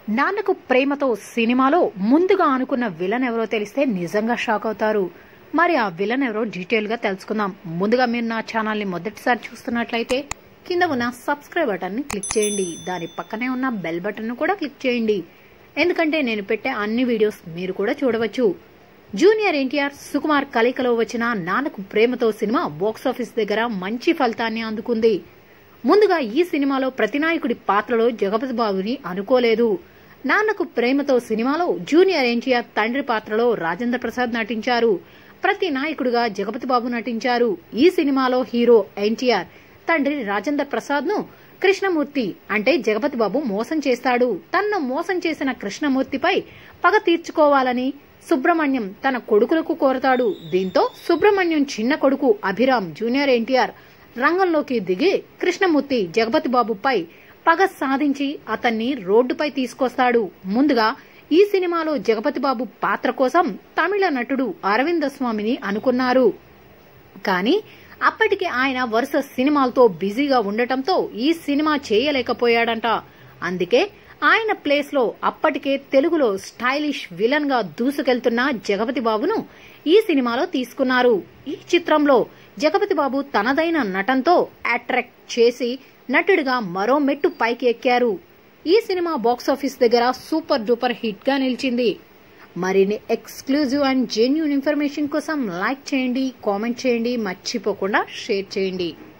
నాన్నకు ప్రేమతో సినిమాలో ముందుగా అనుకున్న విలన్ ఎవరో తెలిస్తే నిజంగా షాక్ అవుతారు మరి ఆ విలన్ ఎవరో డీటెయిల్ గా తెలుసుకుందాం ముందుగా మీరు నా ఛానల్ ని మొదటిసారి చూస్తున్నట్లయితే కింద ఉన్న సబ్స్క్రైబ్ బటన్ ని క్లిక్ చేయండి దాని పక్కనే ఉన్న బెల్ బటన్ ను కూడా క్లిక్ చేయండి ఎందుకంటే నేను పెట్టే అన్ని వీడియోస్ మీరు కూడా చూడవచ్చు జూనియర్ ఎన్టీఆర్ సుకుమార్ కలయికలో వచ్చిన నాన్నకు ప్రేమతో సినిమా బాక్సాఫీస్ దగ్గర మంచి ఫలితాన్ని అందుకుంది ముందుగా ఈ సినిమాలో ప్రతినాయకుడి పాత్రలో జగపతి బాబుని అనుకోలేదు నాన్నకు ప్రేమతో సినిమాలో జూనియర్ ఎన్టీఆర్ తండ్రి పాత్రలో రాజేంద్ర ప్రసాద్ నటించారు ప్రతి నాయకుడిగా జగపతి బాబు నటించారు ఈ సినిమాలో హీరో ఎన్టీఆర్ తండ్రి రాజేంద్ర ప్రసాద్ ను కృష్ణమూర్తి అంటే జగపతి బాబు మోసం చేస్తాడు తన్ను మోసం చేసిన కృష్ణమూర్తిపై పగ తీర్చుకోవాలని సుబ్రహ్మణ్యం తన కొడుకులకు కోరతాడు దీంతో సుబ్రహ్మణ్యం చిన్న కొడుకు అభిరామ్ జూనియర్ ఎన్టీఆర్ రంగంలోకి దిగి కృష్ణమూర్తి జగపతి బాబుపై పగ సాధించి అతన్ని రోడ్డుపై తీసుకొస్తాడు ముందుగా ఈ సినిమాలో జగపతి బాబు పాత్ర కోసం తమిళ నటుడు అరవింద స్వామిని అనుకున్నారు కానీ అప్పటికి ఆయన వరుస సినిమాలతో బిజీగా ఉండటంతో ఈ సినిమా చేయలేకపోయాడంట అందుకే ఆయన ప్లేస్ లో అప్పటికే తెలుగులో స్టైలిష్ విలన్ గా దూసుకెళ్తున్న జగపతి బాబును ఈ సినిమాలో తీసుకున్నారు ఈ చిత్రంలో జగపతి బాబు తనదైన నటంతో అట్రాక్ట్ చేసి నటుడిగా మరో మెట్టు పైకి ఎక్కారు ఈ సినిమా బాక్సాఫీస్ దగ్గర సూపర్ డూపర్ హిట్ గా నిలిచింది మరిన్ని ఎక్స్క్లూజివ్ అండ్ జెన్యున్ ఇన్ఫర్మేషన్ కోసం లైక్ చేయండి కామెంట్ చేయండి మర్చిపోకుండా షేర్ చేయండి